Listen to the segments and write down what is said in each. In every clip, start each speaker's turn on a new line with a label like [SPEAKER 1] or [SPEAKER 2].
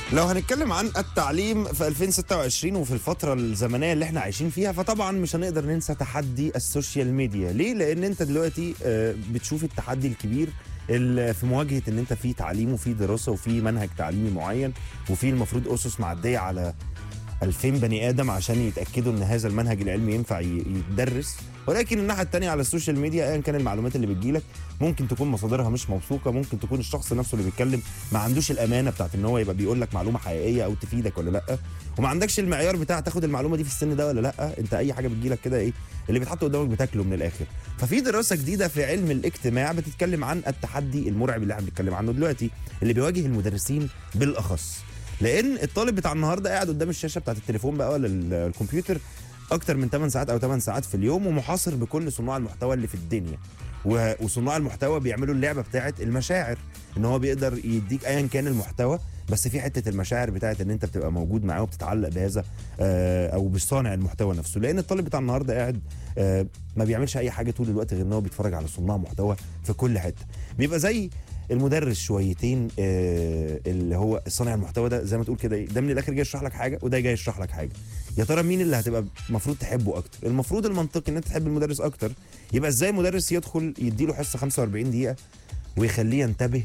[SPEAKER 1] لو هنتكلم عن التعليم في 2026 وفي الفترة الزمنية اللي احنا عايشين فيها فطبعا مش هنقدر ننسى تحدي السوشيال ميديا ليه؟ لأن انت دلوقتي آه، بتشوف التحدي الكبير ال- في مواجهة ان انت في تعليم وفي دراسة وفي منهج تعليمي معين وفي المفروض أسس معدية على 2000 بني ادم عشان يتاكدوا ان هذا المنهج العلمي ينفع ي- يتدرس ولكن الناحيه الثانيه على السوشيال ميديا ايا كان المعلومات اللي بتجيلك ممكن تكون مصادرها مش موثوقه ممكن تكون الشخص نفسه اللي بيتكلم ما عندوش الامانه بتاعت ان هو يبقى بيقول لك معلومه حقيقيه او تفيدك ولا لا وما عندكش المعيار بتاع تاخد المعلومه دي في السن ده ولا لا انت اي حاجه بتجيلك كده ايه اللي بيتحط قدامك بتاكله من الاخر ففي دراسه جديده في علم الاجتماع بتتكلم عن التحدي المرعب اللي احنا بنتكلم عنه دلوقتي اللي بيواجه المدرسين بالاخص لان الطالب بتاع النهارده قاعد قدام الشاشه بتاعت التليفون بقى ولا ال- الكمبيوتر اكتر من 8 ساعات او 8 ساعات في اليوم ومحاصر بكل صناع المحتوى اللي في الدنيا و- وصناع المحتوى بيعملوا اللعبه بتاعت المشاعر ان هو بيقدر يديك ايا كان المحتوى بس في حته المشاعر بتاعت ان انت بتبقى موجود معاه وبتتعلق بهذا آه، او بصانع المحتوى نفسه لان الطالب بتاع النهارده قاعد آه، ما بيعملش اي حاجه طول الوقت غير ان هو بيتفرج على صناع محتوى في كل حته بيبقى زي المدرس شويتين آه، اللي هو صانع المحتوى ده زي ما تقول كده ايه ده من الاخر جاي يشرح لك حاجه وده جاي يشرح لك حاجه يا ترى مين اللي هتبقى المفروض تحبه اكتر المفروض المنطقي ان انت تحب المدرس اكتر يبقى ازاي مدرس يدخل يديله حصه 45 دقيقه ويخليه ينتبه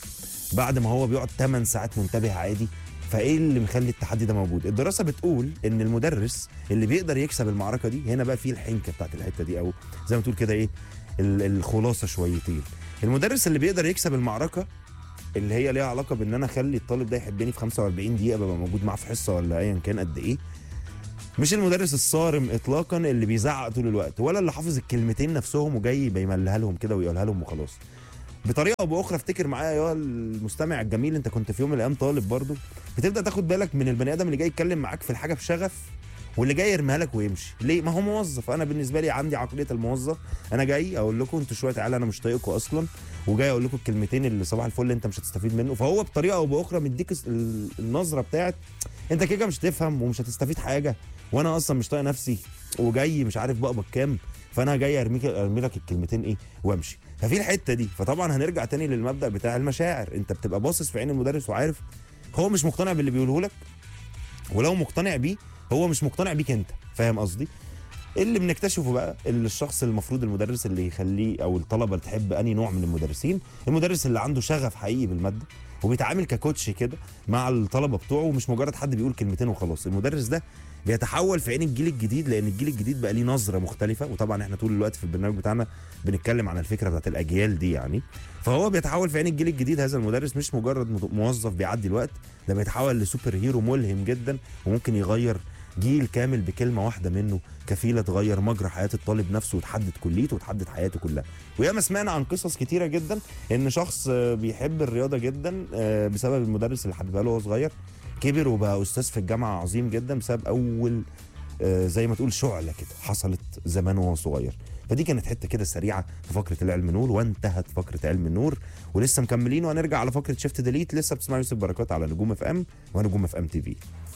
[SPEAKER 1] بعد ما هو بيقعد 8 ساعات منتبه عادي فايه اللي مخلي التحدي ده موجود الدراسه بتقول ان المدرس اللي بيقدر يكسب المعركه دي هنا بقى في الحنكه بتاعت الحته دي او زي ما تقول كده ايه ال- الخلاصه شويتين المدرس اللي بيقدر يكسب المعركه اللي هي ليها علاقه بان انا اخلي الطالب ده يحبني في 45 دقيقه ببقى موجود معاه في حصه ولا ايا كان قد ايه مش المدرس الصارم اطلاقا اللي بيزعق طول الوقت ولا اللي حافظ الكلمتين نفسهم وجاي بيملها لهم كده ويقولها لهم وخلاص بطريقه او باخرى افتكر معايا يا المستمع الجميل انت كنت في يوم من الايام طالب برضو بتبدا تاخد بالك من البني ادم اللي جاي يتكلم معاك في الحاجه بشغف واللي جاي يرميها لك ويمشي ليه ما هو موظف انا بالنسبه لي عندي عقليه الموظف انا جاي اقول لكم انتوا شويه عيال انا مش طايقكم اصلا وجاي اقول لكم الكلمتين اللي صباح الفل انت مش هتستفيد منه فهو بطريقه او باخرى مديك الس- ال- النظره بتاعت انت كده كده مش هتفهم ومش هتستفيد حاجه وانا اصلا مش طايق نفسي وجاي مش عارف بقبض كام فانا جاي ارميك ارمي لك الكلمتين ايه وامشي ففي الحته دي فطبعا هنرجع تاني للمبدا بتاع المشاعر انت بتبقى باصص في عين المدرس وعارف هو مش مقتنع باللي بيقوله لك ولو مقتنع بيه هو مش مقتنع بيك انت فاهم قصدي اللي بنكتشفه بقى اللي الشخص المفروض المدرس اللي يخليه او الطلبه تحب انهي نوع من المدرسين المدرس اللي عنده شغف حقيقي بالماده وبيتعامل ككوتش كده مع الطلبه بتوعه ومش مجرد حد بيقول كلمتين وخلاص المدرس ده بيتحول في عين الجيل الجديد لان الجيل الجديد بقى ليه نظره مختلفه وطبعا احنا طول الوقت في البرنامج بتاعنا بنتكلم عن الفكره بتاعت الاجيال دي يعني فهو بيتحول في عين الجيل الجديد هذا المدرس مش مجرد مت- موظف بيعدي الوقت ده بيتحول لسوبر هيرو ملهم جدا وممكن يغير جيل كامل بكلمه واحده منه كفيله تغير مجرى حياه الطالب نفسه وتحدد كليته وتحدد حياته كلها وياما سمعنا عن قصص كتيره جدا ان شخص آه، بيحب الرياضه جدا آه، بسبب المدرس اللي حببها له وهو صغير كبر وبقى استاذ في الجامعه عظيم جدا بسبب اول آه، زي ما تقول شعله كده حصلت زمان وهو صغير فدي كانت حته كده سريعه في فقره العلم نور وانتهت فقره علم النور ولسه مكملين وهنرجع على فقره شيفت ديليت لسه بتسمع يوسف بركات على نجوم اف ام ونجوم اف ام تي في